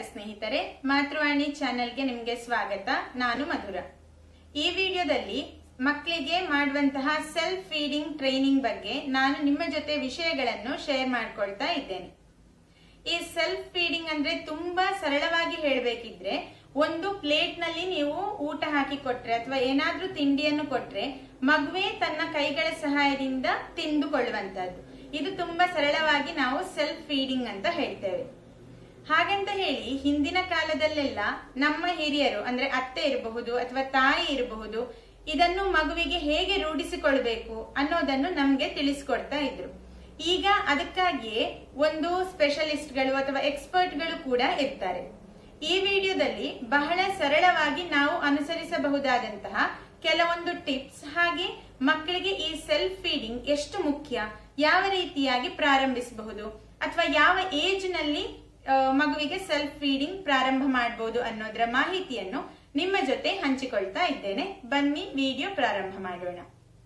ಸ್ನೇಹಿತರೆ ಮಾತೃವಾಣಿ ಚಾನೆಲ್ಗೆ ನಿಮಗೆ ಸ್ವಾಗತ ನಾನು ಮಧುರ ಈ ವಿಡಿಯೋದಲ್ಲಿ ಮಕ್ಕಳಿಗೆ ಮಾಡುವಂತಹ ಸೆಲ್ಫ್ ಫೀಡಿಂಗ್ ಟ್ರೈನಿಂಗ್ ಬಗ್ಗೆ ನಾನು ನಿಮ್ಮ ಜೊತೆ ವಿಷಯಗಳನ್ನು ಶೇರ್ ಮಾಡ್ಕೊಳ್ತಾ ಇದ್ದೇನೆ ಈ ಸೆಲ್ಫ್ ಫೀಡಿಂಗ್ ಅಂದ್ರೆ ತುಂಬಾ ಸರಳವಾಗಿ ಹೇಳಬೇಕಿದ್ರೆ ಒಂದು ಪ್ಲೇಟ್ ನಲ್ಲಿ ನೀವು ಊಟ ಹಾಕಿ ಕೊಟ್ರೆ ಅಥವಾ ಏನಾದ್ರೂ ತಿಂಡಿಯನ್ನು ಕೊಟ್ರೆ ಮಗುವೆ ತನ್ನ ಕೈಗಳ ಸಹಾಯದಿಂದ ತಿಂದುಕೊಳ್ಳುವಂತಹದ್ದು ಇದು ತುಂಬಾ ಸರಳವಾಗಿ ನಾವು ಸೆಲ್ಫ್ ಫೀಡಿಂಗ್ ಅಂತ ಹೇಳ್ತೇವೆ ಹಾಗಂತ ಹೇಳಿ ಹಿಂದಿನ ಕಾಲದಲ್ಲೆಲ್ಲ ನಮ್ಮ ಹಿರಿಯರು ಅಂದ್ರೆ ಅತ್ತೆ ಇರಬಹುದು ಅಥವಾ ತಾಯಿ ಇರಬಹುದು ಇದನ್ನು ಮಗುವಿಗೆ ಹೇಗೆ ರೂಢಿಸಿಕೊಳ್ಬೇಕು ಅನ್ನೋದನ್ನು ನಮ್ಗೆ ತಿಳಿಸ್ಕೊಡ್ತಾ ಇದ್ರು ಈಗ ಅದಕ್ಕಾಗಿಯೇ ಒಂದು ಸ್ಪೆಷಲಿಸ್ಟ್ಗಳು ಅಥವಾ ಎಕ್ಸ್ಪರ್ಟ್ಗಳು ಕೂಡ ಇರ್ತಾರೆ ಈ ವಿಡಿಯೋದಲ್ಲಿ ಬಹಳ ಸರಳವಾಗಿ ನಾವು ಅನುಸರಿಸಬಹುದಾದಂತಹ ಕೆಲವೊಂದು ಟಿಪ್ಸ್ ಹಾಗೆ ಮಕ್ಕಳಿಗೆ ಈ ಸೆಲ್ಫ್ ಫೀಡಿಂಗ್ ಎಷ್ಟು ಮುಖ್ಯ ಯಾವ ರೀತಿಯಾಗಿ ಪ್ರಾರಂಭಿಸಬಹುದು ಅಥವಾ ಯಾವ ಏಜ್ ನಲ್ಲಿ ಆ, ಮಗುವಿಗೆ ಸೆಲ್ಫ್ ಫೀಡಿಂಗ್ ಪ್ರಾರಂಭ ಮಾಡಬಹುದು ಅನ್ನೋದರ ಮಾಹಿತಿಯನ್ನು ನಿಮ್ಮ ಜೊತೆ ಹಂಚಿಕೊಳ್ತಾ ಇದ್ದೇನೆ ಬನ್ನಿ ವಿಡಿಯೋ ಪ್ರಾರಂಭ ಮಾಡೋಣ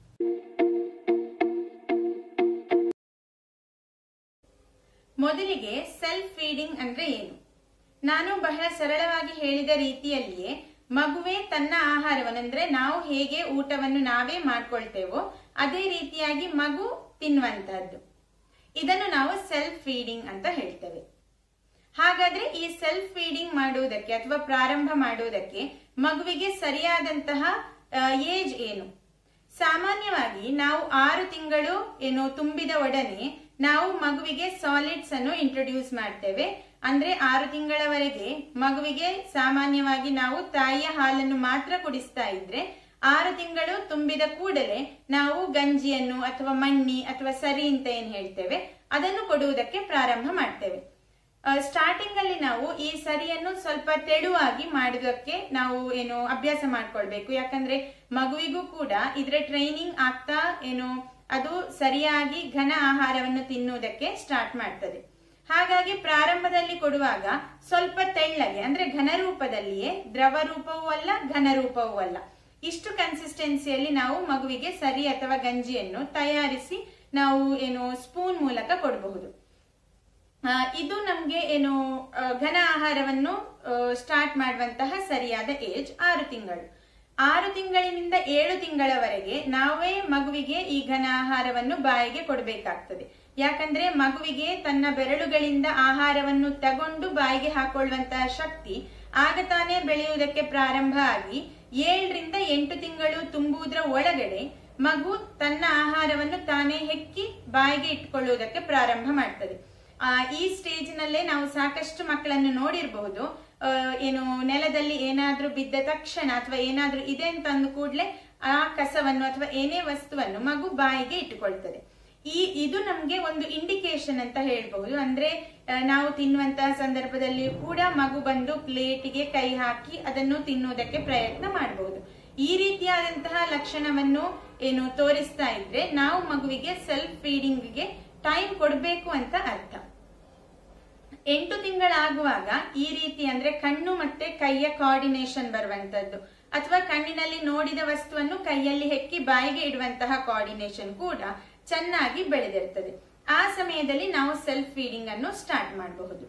ಮೊದಲಿಗೆ ಸೆಲ್ಫ್ ಫೀಡಿಂಗ್ ಅಂದ್ರೆ ಏನು ನಾನು ಬಹಳ ಸರಳವಾಗಿ ಹೇಳಿದ ರೀತಿಯಲ್ಲಿಯೇ ಮಗುವೆ ತನ್ನ ಆಹಾರವನ್ನು ಅಂದ್ರೆ ನಾವು ಹೇಗೆ ಊಟವನ್ನು ನಾವೇ ಮಾಡ್ಕೊಳ್ತೇವೋ ಅದೇ ರೀತಿಯಾಗಿ ಮಗು ತಿನ್ನುವಂತಹದ್ದು ಇದನ್ನು ನಾವು ಸೆಲ್ಫ್ ಫೀಡಿಂಗ್ ಅಂತ ಹೇಳ್ತೇವೆ ಹಾಗಾದ್ರೆ ಈ ಸೆಲ್ಫ್ ಫೀಡಿಂಗ್ ಮಾಡುವುದಕ್ಕೆ ಅಥವಾ ಪ್ರಾರಂಭ ಮಾಡುವುದಕ್ಕೆ ಮಗುವಿಗೆ ಸರಿಯಾದಂತಹ ಏಜ್ ಏನು ಸಾಮಾನ್ಯವಾಗಿ ನಾವು ಆರು ತಿಂಗಳು ಏನು ತುಂಬಿದ ಒಡನೆ ನಾವು ಮಗುವಿಗೆ ಸಾಲಿಡ್ಸ್ ಅನ್ನು ಇಂಟ್ರೊಡ್ಯೂಸ್ ಮಾಡ್ತೇವೆ ಅಂದ್ರೆ ಆರು ತಿಂಗಳವರೆಗೆ ಮಗುವಿಗೆ ಸಾಮಾನ್ಯವಾಗಿ ನಾವು ತಾಯಿಯ ಹಾಲನ್ನು ಮಾತ್ರ ಕುಡಿಸ್ತಾ ಇದ್ರೆ ಆರು ತಿಂಗಳು ತುಂಬಿದ ಕೂಡಲೇ ನಾವು ಗಂಜಿಯನ್ನು ಅಥವಾ ಮಣ್ಣಿ ಅಥವಾ ಸರಿ ಅಂತ ಏನ್ ಹೇಳ್ತೇವೆ ಅದನ್ನು ಕೊಡುವುದಕ್ಕೆ ಪ್ರಾರಂಭ ಮಾಡ್ತೇವೆ ಸ್ಟಾರ್ಟಿಂಗ್ ಅಲ್ಲಿ ನಾವು ಈ ಸರಿಯನ್ನು ಸ್ವಲ್ಪ ತೆಳುವಾಗಿ ಮಾಡುವುದಕ್ಕೆ ನಾವು ಏನು ಅಭ್ಯಾಸ ಮಾಡ್ಕೊಳ್ಬೇಕು ಯಾಕಂದ್ರೆ ಮಗುವಿಗೂ ಕೂಡ ಇದ್ರ ಟ್ರೈನಿಂಗ್ ಆಗ್ತಾ ಏನು ಅದು ಸರಿಯಾಗಿ ಘನ ಆಹಾರವನ್ನು ತಿನ್ನುವುದಕ್ಕೆ ಸ್ಟಾರ್ಟ್ ಮಾಡ್ತದೆ ಹಾಗಾಗಿ ಪ್ರಾರಂಭದಲ್ಲಿ ಕೊಡುವಾಗ ಸ್ವಲ್ಪ ತೆಳ್ಳಗೆ ಅಂದ್ರೆ ಘನ ರೂಪದಲ್ಲಿಯೇ ದ್ರವ ರೂಪವೂ ಅಲ್ಲ ಘನ ರೂಪವೂ ಅಲ್ಲ ಇಷ್ಟು ಕನ್ಸಿಸ್ಟೆನ್ಸಿಯಲ್ಲಿ ನಾವು ಮಗುವಿಗೆ ಸರಿ ಅಥವಾ ಗಂಜಿಯನ್ನು ತಯಾರಿಸಿ ನಾವು ಏನು ಸ್ಪೂನ್ ಮೂಲಕ ಕೊಡಬಹುದು ಆ, ಇದು ನಮ್ಗೆ ಏನು ಆ, ಘನ ಆಹಾರವನ್ನು ಸ್ಟಾರ್ಟ್ ಮಾಡುವಂತಹ ಸರಿಯಾದ ಏಜ್ ಆರು ತಿಂಗಳು ಆರು ತಿಂಗಳಿನಿಂದ ಏಳು ತಿಂಗಳವರೆಗೆ ನಾವೇ ಮಗುವಿಗೆ ಈ ಘನ ಆಹಾರವನ್ನು ಬಾಯಿಗೆ ಕೊಡಬೇಕಾಗ್ತದೆ ಯಾಕಂದ್ರೆ ಮಗುವಿಗೆ ತನ್ನ ಬೆರಳುಗಳಿಂದ ಆಹಾರವನ್ನು ತಗೊಂಡು ಬಾಯಿಗೆ ಹಾಕೊಳ್ಳುವಂತಹ ಶಕ್ತಿ ಆಗ ತಾನೇ ಬೆಳೆಯುವುದಕ್ಕೆ ಪ್ರಾರಂಭ ಆಗಿ ಏಳರಿಂದ ಎಂಟು ತಿಂಗಳು ತುಂಬುವುದರ ಒಳಗಡೆ ಮಗು ತನ್ನ ಆಹಾರವನ್ನು ತಾನೇ ಹೆಕ್ಕಿ ಬಾಯಿಗೆ ಇಟ್ಕೊಳ್ಳುವುದಕ್ಕೆ ಪ್ರಾರಂಭ ಮಾಡ್ತದೆ ಆ, ಈ ಸ್ಟೇಜ್ ನಲ್ಲೇ ನಾವು ಸಾಕಷ್ಟು ಮಕ್ಕಳನ್ನು ನೋಡಿರಬಹುದು ಆ, ಏನು ನೆಲದಲ್ಲಿ ಏನಾದ್ರೂ ಬಿದ್ದ ತಕ್ಷಣ ಅಥವಾ ಏನಾದ್ರೂ ಇದೆ ಅಂತ ಅಂದ ಕೂಡಲೇ ಆ ಕಸವನ್ನು ಅಥವಾ ಏನೇ ವಸ್ತುವನ್ನು ಮಗು ಬಾಯಿಗೆ ಇಟ್ಟುಕೊಳ್ತದೆ ಈ ಇದು ನಮ್ಗೆ ಒಂದು ಇಂಡಿಕೇಶನ್ ಅಂತ ಹೇಳ್ಬಹುದು ಅಂದ್ರೆ ಆ, ನಾವು ತಿನ್ನುವಂತಹ ಸಂದರ್ಭದಲ್ಲಿ ಕೂಡ ಮಗು ಬಂದು ಪ್ಲೇಟಿಗೆ ಕೈ ಹಾಕಿ ಅದನ್ನು ತಿನ್ನುವುದಕ್ಕೆ ಪ್ರಯತ್ನ ಮಾಡಬಹುದು ಈ ರೀತಿಯಾದಂತಹ ಲಕ್ಷಣವನ್ನು ಏನು ತೋರಿಸ್ತಾ ಇದ್ರೆ ನಾವು ಮಗುವಿಗೆ ಸೆಲ್ಫ್ ಫೀಡಿಂಗ್ಗೆ ಟೈಮ್ ಕೊಡಬೇಕು ಅಂತ ಅರ್ಥ ಎಂಟು ತಿಂಗಳಾಗುವಾಗ ಈ ರೀತಿ ಅಂದ್ರೆ ಕಣ್ಣು ಮತ್ತೆ ಕೈಯ ಕೋಆರ್ಡಿನೇಷನ್ ಬರುವಂತದ್ದು ಅಥವಾ ಕಣ್ಣಿನಲ್ಲಿ ನೋಡಿದ ವಸ್ತುವನ್ನು ಕೈಯಲ್ಲಿ ಹೆಕ್ಕಿ ಬಾಯಿಗೆ ಇಡುವಂತಹ ಕೋಆರ್ಡಿನೇಷನ್ ಕೂಡ ಚೆನ್ನಾಗಿ ಬೆಳೆದಿರ್ತದೆ ಆ ಸಮಯದಲ್ಲಿ ನಾವು ಸೆಲ್ಫ್ ಫೀಡಿಂಗ್ ಅನ್ನು ಸ್ಟಾರ್ಟ್ ಮಾಡಬಹುದು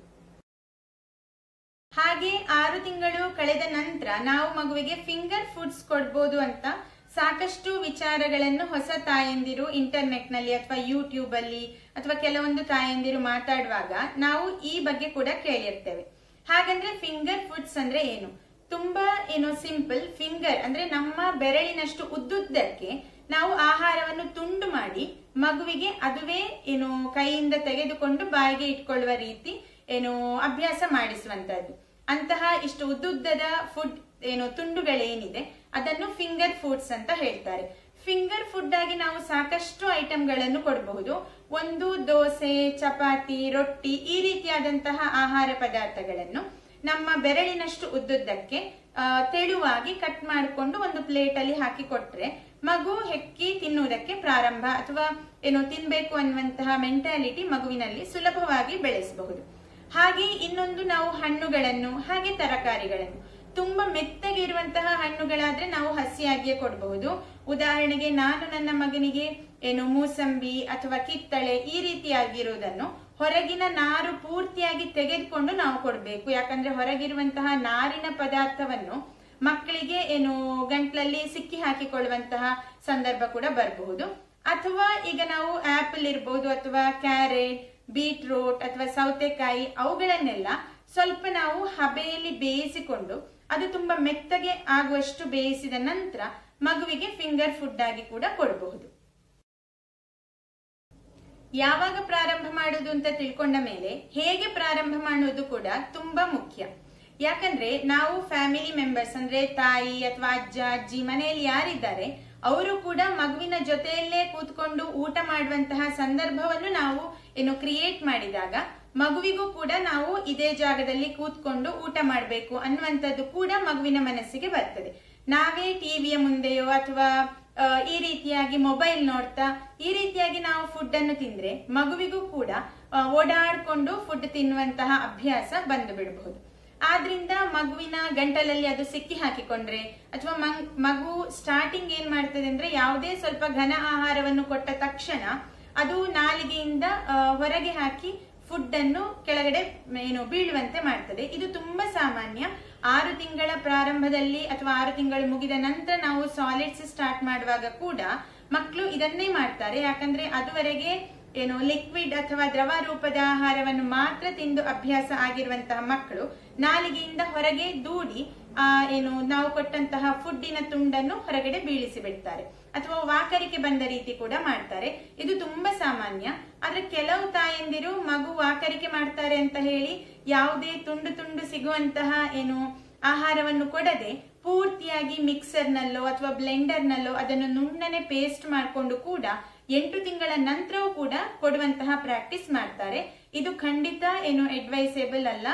ಹಾಗೆ ಆರು ತಿಂಗಳು ಕಳೆದ ನಂತರ ನಾವು ಮಗುವಿಗೆ ಫಿಂಗರ್ ಫುಡ್ಸ್ ಕೊಡ್ಬೋದು ಅಂತ ಸಾಕಷ್ಟು ವಿಚಾರಗಳನ್ನು ಹೊಸ ತಾಯಂದಿರು ಇಂಟರ್ನೆಟ್ ನಲ್ಲಿ ಅಥವಾ ಯೂಟ್ಯೂಬ್ ಅಲ್ಲಿ ಅಥವಾ ಕೆಲವೊಂದು ತಾಯಂದಿರು ಮಾತಾಡುವಾಗ ನಾವು ಈ ಬಗ್ಗೆ ಕೂಡ ಕೇಳಿರ್ತೇವೆ ಹಾಗಂದ್ರೆ ಫಿಂಗರ್ ಫುಡ್ಸ್ ಅಂದ್ರೆ ಏನು ತುಂಬಾ ಏನು ಸಿಂಪಲ್ ಫಿಂಗರ್ ಅಂದ್ರೆ ನಮ್ಮ ಬೆರಳಿನಷ್ಟು ಉದ್ದುದ್ದಕ್ಕೆ ನಾವು ಆಹಾರವನ್ನು ತುಂಡು ಮಾಡಿ ಮಗುವಿಗೆ ಅದುವೇ ಏನು ಕೈಯಿಂದ ತೆಗೆದುಕೊಂಡು ಬಾಯಿಗೆ ಇಟ್ಕೊಳ್ಳುವ ರೀತಿ ಏನು ಅಭ್ಯಾಸ ಮಾಡಿಸುವಂತದ್ದು ಅಂತಹ ಇಷ್ಟು ಉದ್ದುದ್ದದ ಫುಡ್ ಏನು ತುಂಡುಗಳೇನಿದೆ ಅದನ್ನು ಫಿಂಗರ್ ಫುಡ್ಸ್ ಅಂತ ಹೇಳ್ತಾರೆ ಫಿಂಗರ್ ಫುಡ್ ಆಗಿ ನಾವು ಸಾಕಷ್ಟು ಐಟಮ್ಗಳನ್ನು ಕೊಡಬಹುದು ಒಂದು ದೋಸೆ ಚಪಾತಿ ರೊಟ್ಟಿ ಈ ರೀತಿಯಾದಂತಹ ಆಹಾರ ಪದಾರ್ಥಗಳನ್ನು ನಮ್ಮ ಬೆರಳಿನಷ್ಟು ಉದ್ದುದ್ದಕ್ಕೆ ಆ, ತೆಳುವಾಗಿ ಕಟ್ ಮಾಡಿಕೊಂಡು ಒಂದು ಪ್ಲೇಟ್ ಅಲ್ಲಿ ಹಾಕಿ ಕೊಟ್ರೆ ಮಗು ಹೆಕ್ಕಿ ತಿನ್ನುವುದಕ್ಕೆ ಪ್ರಾರಂಭ ಅಥವಾ ಏನೋ ತಿನ್ಬೇಕು ಅನ್ನುವಂತಹ ಮೆಂಟಾಲಿಟಿ ಮಗುವಿನಲ್ಲಿ ಸುಲಭವಾಗಿ ಬೆಳೆಸಬಹುದು ಹಾಗೆ ಇನ್ನೊಂದು ನಾವು ಹಣ್ಣುಗಳನ್ನು ಹಾಗೆ ತರಕಾರಿಗಳನ್ನು ತುಂಬಾ ಮೆತ್ತಗೆ ಇರುವಂತಹ ಹಣ್ಣುಗಳಾದ್ರೆ ನಾವು ಹಸಿಯಾಗಿಯೇ ಕೊಡಬಹುದು ಉದಾಹರಣೆಗೆ ನಾನು ನನ್ನ ಮಗನಿಗೆ ಏನು ಮೂಸಂಬಿ ಅಥವಾ ಕಿತ್ತಳೆ ಈ ರೀತಿಯಾಗಿರುವುದನ್ನು ಹೊರಗಿನ ನಾರು ಪೂರ್ತಿಯಾಗಿ ತೆಗೆದುಕೊಂಡು ನಾವು ಕೊಡಬೇಕು ಯಾಕಂದ್ರೆ ಹೊರಗಿರುವಂತಹ ನಾರಿನ ಪದಾರ್ಥವನ್ನು ಮಕ್ಕಳಿಗೆ ಏನು ಗಂಟ್ಲಲ್ಲಿ ಸಿಕ್ಕಿ ಹಾಕಿಕೊಳ್ಳುವಂತಹ ಸಂದರ್ಭ ಕೂಡ ಬರಬಹುದು ಅಥವಾ ಈಗ ನಾವು ಆಪಲ್ ಇರ್ಬೋದು ಅಥವಾ ಕ್ಯಾರೆಟ್ ಬೀಟ್ರೂಟ್ ಅಥವಾ ಸೌತೆಕಾಯಿ ಅವುಗಳನ್ನೆಲ್ಲ ಸ್ವಲ್ಪ ನಾವು ಹಬೆಯಲ್ಲಿ ಬೇಯಿಸಿಕೊಂಡು ಅದು ತುಂಬಾ ಮೆತ್ತಗೆ ಆಗುವಷ್ಟು ಬೇಯಿಸಿದ ನಂತರ ಮಗುವಿಗೆ ಫಿಂಗರ್ ಫುಡ್ ಆಗಿ ಕೂಡ ಕೊಡಬಹುದು ಯಾವಾಗ ಪ್ರಾರಂಭ ಮಾಡುವುದು ಅಂತ ತಿಳ್ಕೊಂಡ ಮೇಲೆ ಹೇಗೆ ಪ್ರಾರಂಭ ಮಾಡುವುದು ಕೂಡ ತುಂಬಾ ಮುಖ್ಯ ಯಾಕಂದ್ರೆ ನಾವು ಫ್ಯಾಮಿಲಿ ಮೆಂಬರ್ಸ್ ಅಂದ್ರೆ ತಾಯಿ ಅಥವಾ ಅಜ್ಜ ಅಜ್ಜಿ ಮನೆಯಲ್ಲಿ ಯಾರಿದ್ದಾರೆ ಅವರು ಕೂಡ ಮಗುವಿನ ಜೊತೆಯಲ್ಲೇ ಕೂತ್ಕೊಂಡು ಊಟ ಮಾಡುವಂತಹ ಸಂದರ್ಭವನ್ನು ನಾವು ಏನು ಕ್ರಿಯೇಟ್ ಮಾಡಿದಾಗ ಮಗುವಿಗೂ ಕೂಡ ನಾವು ಇದೇ ಜಾಗದಲ್ಲಿ ಕೂತ್ಕೊಂಡು ಊಟ ಮಾಡಬೇಕು ಅನ್ನುವಂಥದ್ದು ಕೂಡ ಮಗುವಿನ ಮನಸ್ಸಿಗೆ ಬರ್ತದೆ ನಾವೇ ಟಿವಿಯ ಮುಂದೆಯೋ ಅಥವಾ ಆ, ಈ ರೀತಿಯಾಗಿ ಮೊಬೈಲ್ ನೋಡ್ತಾ ಈ ರೀತಿಯಾಗಿ ನಾವು ಫುಡ್ ಅನ್ನು ತಿಂದ್ರೆ ಮಗುವಿಗೂ ಕೂಡ ಆ, ಓಡಾಡ್ಕೊಂಡು ಫುಡ್ ತಿನ್ನುವಂತಹ ಅಭ್ಯಾಸ ಬಂದು ಬಿಡಬಹುದು ಆದ್ರಿಂದ ಮಗುವಿನ ಗಂಟಲಲ್ಲಿ ಅದು ಸಿಕ್ಕಿ ಹಾಕಿಕೊಂಡ್ರೆ ಅಥವಾ ಮಗು ಸ್ಟಾರ್ಟಿಂಗ್ ಏನ್ ಮಾಡ್ತದೆ ಅಂದ್ರೆ ಯಾವುದೇ ಸ್ವಲ್ಪ ಘನ ಆಹಾರವನ್ನು ಕೊಟ್ಟ ತಕ್ಷಣ ಅದು ನಾಲಿಗೆಯಿಂದ ಆ, ಹೊರಗೆ ಹಾಕಿ ಫುಡ್ ಅನ್ನು ಕೆಳಗಡೆ ಏನು ಬೀಳುವಂತೆ ಮಾಡ್ತದೆ ಇದು ತುಂಬಾ ಸಾಮಾನ್ಯ ಆರು ತಿಂಗಳ ಪ್ರಾರಂಭದಲ್ಲಿ ಅಥವಾ ಆರು ತಿಂಗಳು ಮುಗಿದ ನಂತರ ನಾವು ಸಾಲಿಡ್ಸ್ ಸ್ಟಾರ್ಟ್ ಮಾಡುವಾಗ ಕೂಡ ಮಕ್ಕಳು ಇದನ್ನೇ ಮಾಡ್ತಾರೆ ಯಾಕಂದ್ರೆ ಅದುವರೆಗೆ ಏನು ಲಿಕ್ವಿಡ್ ಅಥವಾ ದ್ರವ ರೂಪದ ಆಹಾರವನ್ನು ಮಾತ್ರ ತಿಂದು ಅಭ್ಯಾಸ ಆಗಿರುವಂತಹ ಮಕ್ಕಳು ನಾಲಿಗೆಯಿಂದ ಹೊರಗೆ ದೂಡಿ ಆ ಏನು ನಾವು ಕೊಟ್ಟಂತಹ ಫುಡ್ಡಿನ ತುಂಡನ್ನು ಹೊರಗಡೆ ಬೀಳಿಸಿ ಬಿಡ್ತಾರೆ ಅಥವಾ ವಾಕರಿಕೆ ಬಂದ ರೀತಿ ಕೂಡ ಮಾಡ್ತಾರೆ ಇದು ತುಂಬಾ ಸಾಮಾನ್ಯ ಆದ್ರೆ ಕೆಲವು ತಾಯಂದಿರು ಮಗು ವಾಕರಿಕೆ ಮಾಡ್ತಾರೆ ಅಂತ ಹೇಳಿ ಯಾವುದೇ ತುಂಡು ತುಂಡು ಸಿಗುವಂತಹ ಏನು ಆಹಾರವನ್ನು ಕೊಡದೆ ಪೂರ್ತಿಯಾಗಿ ಮಿಕ್ಸರ್ ನಲ್ಲೋ ಅಥವಾ ಬ್ಲೆಂಡರ್ ನಲ್ಲೋ ಅದನ್ನು ನುಣ್ಣನೆ ಪೇಸ್ಟ್ ಮಾಡಿಕೊಂಡು ಕೂಡ ಎಂಟು ತಿಂಗಳ ನಂತರವೂ ಕೂಡ ಕೊಡುವಂತಹ ಪ್ರಾಕ್ಟೀಸ್ ಮಾಡ್ತಾರೆ ಇದು ಖಂಡಿತ ಏನು ಅಡ್ವೈಸೇಬಲ್ ಅಲ್ಲ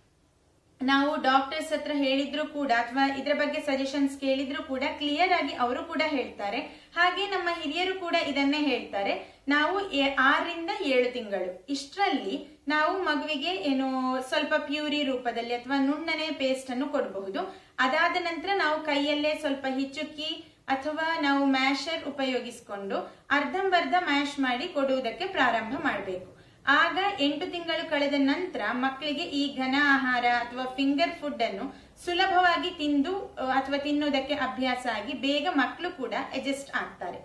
ನಾವು ಡಾಕ್ಟರ್ಸ್ ಹತ್ರ ಹೇಳಿದ್ರು ಕೂಡ ಅಥವಾ ಇದರ ಬಗ್ಗೆ ಸಜೆಷನ್ಸ್ ಕೇಳಿದ್ರು ಕೂಡ ಕ್ಲಿಯರ್ ಆಗಿ ಅವರು ಕೂಡ ಹೇಳ್ತಾರೆ ಹಾಗೆ ನಮ್ಮ ಹಿರಿಯರು ಕೂಡ ಇದನ್ನೇ ಹೇಳ್ತಾರೆ ನಾವು ಎ- ಆರರಿಂದ ಏಳು ತಿಂಗಳು ಇಷ್ಟರಲ್ಲಿ ನಾವು ಮಗುವಿಗೆ ಏನು ಸ್ವಲ್ಪ ಪ್ಯೂರಿ ರೂಪದಲ್ಲಿ ಅಥವಾ ನುಣ್ಣನೆ ಪೇಸ್ಟ್ ಅನ್ನು ಕೊಡಬಹುದು ಅದಾದ ನಂತರ ನಾವು ಕೈಯಲ್ಲೇ ಸ್ವಲ್ಪ ಹಿಚ್ಚುಕಿ ಅಥವಾ ನಾವು ಮ್ಯಾಶರ್ ಉಪಯೋಗಿಸಿಕೊಂಡು ಅರ್ಧಂಬರ್ಧ ಮ್ಯಾಶ್ ಮಾಡಿ ಕೊಡುವುದಕ್ಕೆ ಪ್ರಾರಂಭ ಮಾಡಬೇಕು ಆಗ ಎಂಟು ತಿಂಗಳು ಕಳೆದ ನಂತರ ಮಕ್ಕಳಿಗೆ ಈ ಘನ ಆಹಾರ ಅಥವಾ ಫಿಂಗರ್ ಫುಡ್ ಅನ್ನು ಸುಲಭವಾಗಿ ತಿಂದು ಅಹ್, ಅಥವಾ ತಿನ್ನುವುದಕ್ಕೆ ಅಭ್ಯಾಸ ಆಗಿ ಬೇಗ ಮಕ್ಕಳು ಕೂಡ ಅಡ್ಜಸ್ಟ್ ಆಗ್ತಾರೆ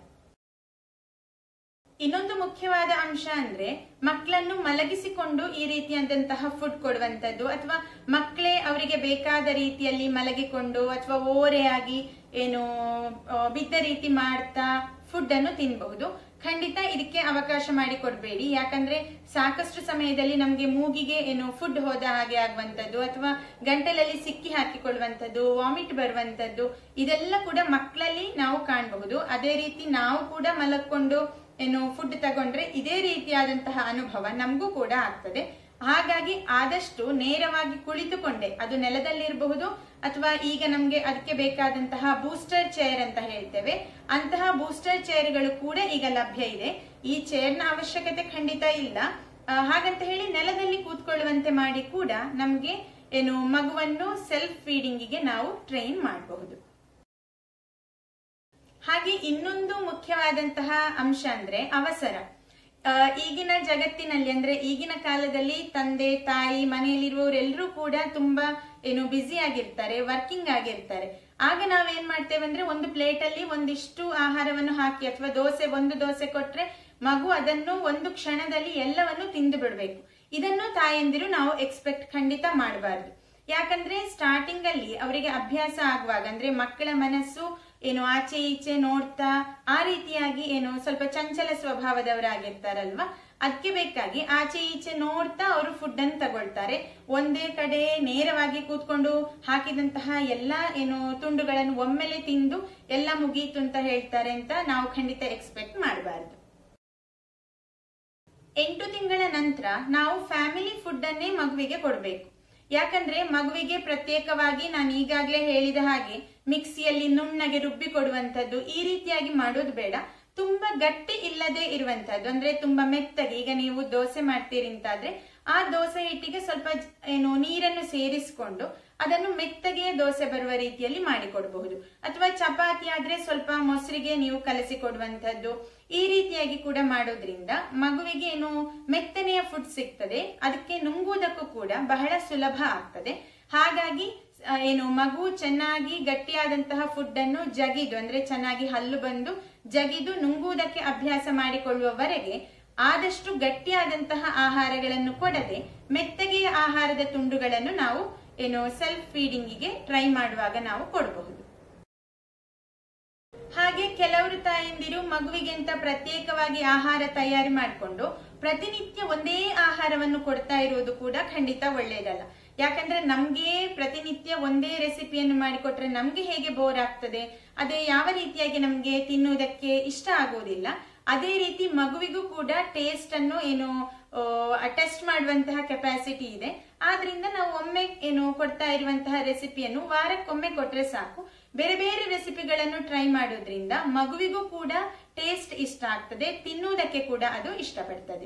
ಇನ್ನೊಂದು ಮುಖ್ಯವಾದ ಅಂಶ ಅಂದ್ರೆ ಮಕ್ಕಳನ್ನು ಮಲಗಿಸಿಕೊಂಡು ಈ ರೀತಿಯಾದಂತಹ ಫುಡ್ ಕೊಡುವಂತದ್ದು ಅಥವಾ ಮಕ್ಕಳೇ ಅವರಿಗೆ ಬೇಕಾದ ರೀತಿಯಲ್ಲಿ ಮಲಗಿಕೊಂಡು ಅಥವಾ ಓರೆಯಾಗಿ ಏನು ಆ, ಬಿದ್ದ ರೀತಿ ಮಾಡ್ತಾ ಫುಡ್ ಅನ್ನು ತಿನ್ನಬಹುದು ಖಂಡಿತ ಇದಕ್ಕೆ ಅವಕಾಶ ಮಾಡಿ ಕೊಡಬೇಡಿ ಯಾಕಂದ್ರೆ ಸಾಕಷ್ಟು ಸಮಯದಲ್ಲಿ ನಮ್ಗೆ ಮೂಗಿಗೆ ಏನು ಫುಡ್ ಹೋದ ಹಾಗೆ ಆಗುವಂತದ್ದು ಅಥವಾ ಗಂಟಲಲ್ಲಿ ಸಿಕ್ಕಿ ಹಾಕಿಕೊಳ್ಳುವಂತದ್ದು ವಾಮಿಟ್ ಬರುವಂತದ್ದು ಇದೆಲ್ಲ ಕೂಡ ಮಕ್ಕಳಲ್ಲಿ ನಾವು ಕಾಣಬಹುದು ಅದೇ ರೀತಿ ನಾವು ಕೂಡ ಮಲಕ್ಕೊಂಡು ಏನು ಫುಡ್ ತಗೊಂಡ್ರೆ ಇದೇ ರೀತಿಯಾದಂತಹ ಅನುಭವ ನಮಗೂ ಕೂಡ ಆಗ್ತದೆ ಹಾಗಾಗಿ ಆದಷ್ಟು ನೇರವಾಗಿ ಕುಳಿತುಕೊಂಡೆ ಅದು ನೆಲದಲ್ಲಿರಬಹುದು ಅಥವಾ ಈಗ ನಮ್ಗೆ ಅದಕ್ಕೆ ಬೇಕಾದಂತಹ ಬೂಸ್ಟರ್ ಚೇರ್ ಅಂತ ಹೇಳ್ತೇವೆ ಅಂತಹ ಬೂಸ್ಟರ್ ಚೇರ್ಗಳು ಕೂಡ ಈಗ ಲಭ್ಯ ಇದೆ ಈ ಚೇರ್ನ ಅವಶ್ಯಕತೆ ಖಂಡಿತ ಇಲ್ಲ ಆ, ಹಾಗಂತ ಹೇಳಿ ನೆಲದಲ್ಲಿ ಕೂತ್ಕೊಳ್ಳುವಂತೆ ಮಾಡಿ ಕೂಡ ನಮ್ಗೆ ಏನು ಮಗುವನ್ನು ಸೆಲ್ಫ್ ಫೀಡಿಂಗಿಗೆ ನಾವು ಟ್ರೈನ್ ಮಾಡಬಹುದು ಹಾಗೆ ಇನ್ನೊಂದು ಮುಖ್ಯವಾದಂತಹ ಅಂಶ ಅಂದ್ರೆ ಅವಸರ ಆ, ಈಗಿನ ಜಗತ್ತಿನಲ್ಲಿ ಅಂದ್ರೆ ಈಗಿನ ಕಾಲದಲ್ಲಿ ತಂದೆ ತಾಯಿ ಮನೆಯಲ್ಲಿರುವವರೆಲ್ಲರೂ ಕೂಡ ತುಂಬಾ ಏನು ಬ್ಯುಸಿ ಆಗಿರ್ತಾರೆ ವರ್ಕಿಂಗ್ ಆಗಿರ್ತಾರೆ ಆಗ ನಾವೇನ್ ಮಾಡ್ತೇವೆ ಅಂದ್ರೆ ಒಂದು ಪ್ಲೇಟ್ ಅಲ್ಲಿ ಒಂದಿಷ್ಟು ಆಹಾರವನ್ನು ಹಾಕಿ ಅಥವಾ ದೋಸೆ ಒಂದು ದೋಸೆ ಕೊಟ್ರೆ ಮಗು ಅದನ್ನು ಒಂದು ಕ್ಷಣದಲ್ಲಿ ಎಲ್ಲವನ್ನು ತಿಂದು ಬಿಡ್ಬೇಕು ಇದನ್ನು ತಾಯಂದಿರು ನಾವು ಎಕ್ಸ್ಪೆಕ್ಟ್ ಖಂಡಿತ ಮಾಡಬಾರ್ದು ಯಾಕಂದ್ರೆ ಸ್ಟಾರ್ಟಿಂಗ್ ಅಲ್ಲಿ ಅವರಿಗೆ ಅಭ್ಯಾಸ ಆಗುವಾಗ ಅಂದ್ರೆ ಮಕ್ಕಳ ಮನಸ್ಸು ಏನು ಆಚೆ ಈಚೆ ನೋಡ್ತಾ ಆ ರೀತಿಯಾಗಿ ಏನು ಸ್ವಲ್ಪ ಚಂಚಲ ಸ್ವಭಾವದವರಾಗಿರ್ತಾರಲ್ವಾ ಅದಕ್ಕೆ ಬೇಕಾಗಿ ಆಚೆ ಈಚೆ ನೋಡ್ತಾ ಅವರು ಫುಡ್ ಅನ್ನು ತಗೊಳ್ತಾರೆ ಒಂದೇ ಕಡೆ ನೇರವಾಗಿ ಕೂತ್ಕೊಂಡು ಹಾಕಿದಂತಹ ಎಲ್ಲಾ ಏನು ತುಂಡುಗಳನ್ನು ಒಮ್ಮೆಲೆ ತಿಂದು ಎಲ್ಲ ಮುಗೀತು ಅಂತ ಹೇಳ್ತಾರೆ ಅಂತ ನಾವು ಖಂಡಿತ ಎಕ್ಸ್ಪೆಕ್ಟ್ ಮಾಡಬಾರ್ದು ಎಂಟು ತಿಂಗಳ ನಂತರ ನಾವು ಫ್ಯಾಮಿಲಿ ಫುಡ್ ಅನ್ನೇ ಮಗುವಿಗೆ ಕೊಡಬೇಕು ಯಾಕಂದ್ರೆ ಮಗುವಿಗೆ ಪ್ರತ್ಯೇಕವಾಗಿ ನಾನು ಈಗಾಗಲೇ ಹೇಳಿದ ಹಾಗೆ ಮಿಕ್ಸಿಯಲ್ಲಿ ನುಣ್ಣಗೆ ರುಬ್ಬಿ ಕೊಡುವಂತದ್ದು ಈ ರೀತಿಯಾಗಿ ಮಾಡೋದು ಬೇಡ ತುಂಬಾ ಗಟ್ಟಿ ಇಲ್ಲದೆ ಇರುವಂತದ್ದು ಅಂದ್ರೆ ತುಂಬಾ ಮೆತ್ತಗೆ ಈಗ ನೀವು ದೋಸೆ ಮಾಡ್ತೀರಿ ಅಂತಾದ್ರೆ ಆ ದೋಸೆ ಹಿಟ್ಟಿಗೆ ಸ್ವಲ್ಪ ಜ- ಏನು ನೀರನ್ನು ಸೇರಿಸಿಕೊಂಡು ಅದನ್ನು ಮೆತ್ತಗೆ ದೋಸೆ ಬರುವ ರೀತಿಯಲ್ಲಿ ಮಾಡಿಕೊಡಬಹುದು ಅಥವಾ ಚಪಾತಿ ಆದ್ರೆ ಸ್ವಲ್ಪ ಮೊಸರಿಗೆ ನೀವು ಕಲಸಿ ಕೊಡುವಂತದ್ದು ಈ ರೀತಿಯಾಗಿ ಕೂಡ ಮಾಡೋದ್ರಿಂದ ಮಗುವಿಗೆ ಏನು ಮೆತ್ತನೆಯ ಫುಡ್ ಸಿಗ್ತದೆ ಅದಕ್ಕೆ ನುಂಗುವುದಕ್ಕೂ ಕೂಡ ಬಹಳ ಸುಲಭ ಆಗ್ತದೆ ಹಾಗಾಗಿ ಆ, ಏನು ಮಗು ಚೆನ್ನಾಗಿ ಗಟ್ಟಿಯಾದಂತಹ ಫುಡ್ ಅನ್ನು ಜಗಿದು ಅಂದ್ರೆ ಚೆನ್ನಾಗಿ ಹಲ್ಲು ಬಂದು ಜಗಿದು ನುಂಗುವುದಕ್ಕೆ ಅಭ್ಯಾಸ ಮಾಡಿಕೊಳ್ಳುವವರೆಗೆ ಆದಷ್ಟು ಗಟ್ಟಿಯಾದಂತಹ ಆಹಾರಗಳನ್ನು ಕೊಡದೆ ಮೆತ್ತಗೆಯ ಆಹಾರದ ತುಂಡುಗಳನ್ನು ನಾವು ಏನು ಸೆಲ್ಫ್ ಫೀಡಿಂಗಿಗೆ ಟ್ರೈ ಮಾಡುವಾಗ ನಾವು ಕೊಡಬಹುದು ಹಾಗೆ ಕೆಲವರು ತಾಯಂದಿರು ಮಗುವಿಗೆ ಅಂತ ಪ್ರತ್ಯೇಕವಾಗಿ ಆಹಾರ ತಯಾರಿ ಮಾಡಿಕೊಂಡು ಪ್ರತಿನಿತ್ಯ ಒಂದೇ ಆಹಾರವನ್ನು ಕೊಡ್ತಾ ಇರುವುದು ಕೂಡ ಖಂಡಿತ ಒಳ್ಳೆಯದಲ್ಲ ಯಾಕಂದ್ರೆ ನಮ್ಗೆ ಪ್ರತಿನಿತ್ಯ ಒಂದೇ ರೆಸಿಪಿಯನ್ನು ಮಾಡಿಕೊಟ್ರೆ ನಮ್ಗೆ ಹೇಗೆ ಬೋರ್ ಆಗ್ತದೆ ಅದೇ ಯಾವ ರೀತಿಯಾಗಿ ನಮ್ಗೆ ತಿನ್ನುವುದಕ್ಕೆ ಇಷ್ಟ ಆಗುವುದಿಲ್ಲ ಅದೇ ರೀತಿ ಮಗುವಿಗೂ ಕೂಡ ಟೇಸ್ಟ್ ಅನ್ನು ಏನು ಟೆಸ್ಟ್ ಮಾಡುವಂತಹ ಕೆಪಾಸಿಟಿ ಇದೆ ಆದ್ರಿಂದ ನಾವು ಒಮ್ಮೆ ಏನು ಕೊಡ್ತಾ ಇರುವಂತಹ ರೆಸಿಪಿಯನ್ನು ವಾರಕ್ಕೊಮ್ಮೆ ಕೊಟ್ರೆ ಸಾಕು ಬೇರೆ ಬೇರೆ ರೆಸಿಪಿಗಳನ್ನು ಟ್ರೈ ಮಾಡೋದ್ರಿಂದ ಮಗುವಿಗೂ ಕೂಡ ಟೇಸ್ಟ್ ಇಷ್ಟ ಆಗ್ತದೆ ತಿನ್ನುವುದಕ್ಕೆ ಕೂಡ ಅದು ಇಷ್ಟಪಡ್ತದೆ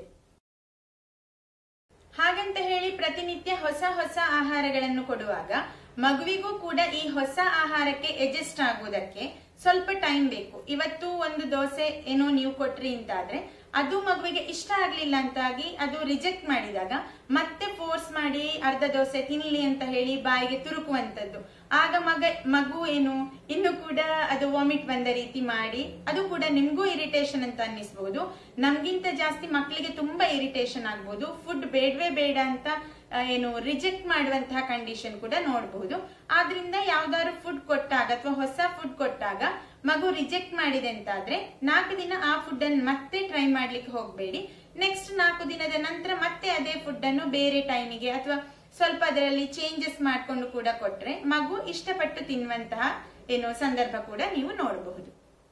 ಹಾಗಂತ ಹೇಳಿ ಪ್ರತಿನಿತ್ಯ ಹೊಸ ಹೊಸ ಆಹಾರಗಳನ್ನು ಕೊಡುವಾಗ ಮಗುವಿಗೂ ಕೂಡ ಈ ಹೊಸ ಆಹಾರಕ್ಕೆ ಅಡ್ಜಸ್ಟ್ ಆಗುವುದಕ್ಕೆ ಸ್ವಲ್ಪ ಟೈಮ್ ಬೇಕು ಇವತ್ತು ಒಂದು ದೋಸೆ ಏನೋ ನೀವು ಕೊಟ್ರಿ ಅಂತಾದ್ರೆ ಅದು ಮಗುವಿಗೆ ಇಷ್ಟ ಆಗ್ಲಿಲ್ಲ ಅಂತಾಗಿ ಅದು ರಿಜೆಕ್ಟ್ ಮಾಡಿದಾಗ ಮತ್ತೆ ಫೋರ್ಸ್ ಮಾಡಿ ಅರ್ಧ ದೋಸೆ ತಿನ್ಲಿ ಅಂತ ಹೇಳಿ ಬಾಯಿಗೆ ತುರುಕುವಂತದ್ದು ಆಗ ಮಗ ಮಗು ಏನು ಇನ್ನು ಕೂಡ ಅದು ವಾಮಿಟ್ ಬಂದ ರೀತಿ ಮಾಡಿ ಅದು ಕೂಡ ನಿಮ್ಗೂ ಇರಿಟೇಷನ್ ಅಂತ ಅನ್ನಿಸ್ಬಹುದು ನಮ್ಗಿಂತ ಜಾಸ್ತಿ ಮಕ್ಕಳಿಗೆ ತುಂಬಾ ಇರಿಟೇಷನ್ ಆಗ್ಬಹುದು ಫುಡ್ ಬೇಡವೇ ಬೇಡ ಅಂತ ಆ, ಏನು ರಿಜೆಕ್ಟ್ ಮಾಡುವಂತಹ ಕಂಡೀಷನ್ ಕೂಡ ನೋಡಬಹುದು ಆದ್ರಿಂದ ಯಾವ್ದಾದ್ರು ಫುಡ್ ಕೊಟ್ಟಾಗ ಅಥವಾ ಹೊಸ ಫುಡ್ ಕೊಟ್ಟಾಗ ಮಗು ರಿಜೆಕ್ಟ್ ಮಾಡಿದೆ ಅಂತಾದ್ರೆ ನಾಲ್ಕು ದಿನ ಆ ಫುಡ್ ಅನ್ನು ಮತ್ತೆ ಟ್ರೈ ಮಾಡ್ಲಿಕ್ಕೆ ಹೋಗ್ಬೇಡಿ ನೆಕ್ಸ್ಟ್ ನಾಲ್ಕು ದಿನದ ನಂತರ ಮತ್ತೆ ಅದೇ ಫುಡ್ ಅನ್ನು ಬೇರೆ ಟೈಮಿಗೆ ಅಥವಾ ಸ್ವಲ್ಪ ಅದರಲ್ಲಿ ಚೇಂಜಸ್ ಮಾಡ್ಕೊಂಡು ಕೂಡ ಕೊಟ್ರೆ ಮಗು ಇಷ್ಟಪಟ್ಟು ತಿನ್ನುವಂತಹ ಏನು ಸಂದರ್ಭ ಕೂಡ ನೀವು ನೋಡಬಹುದು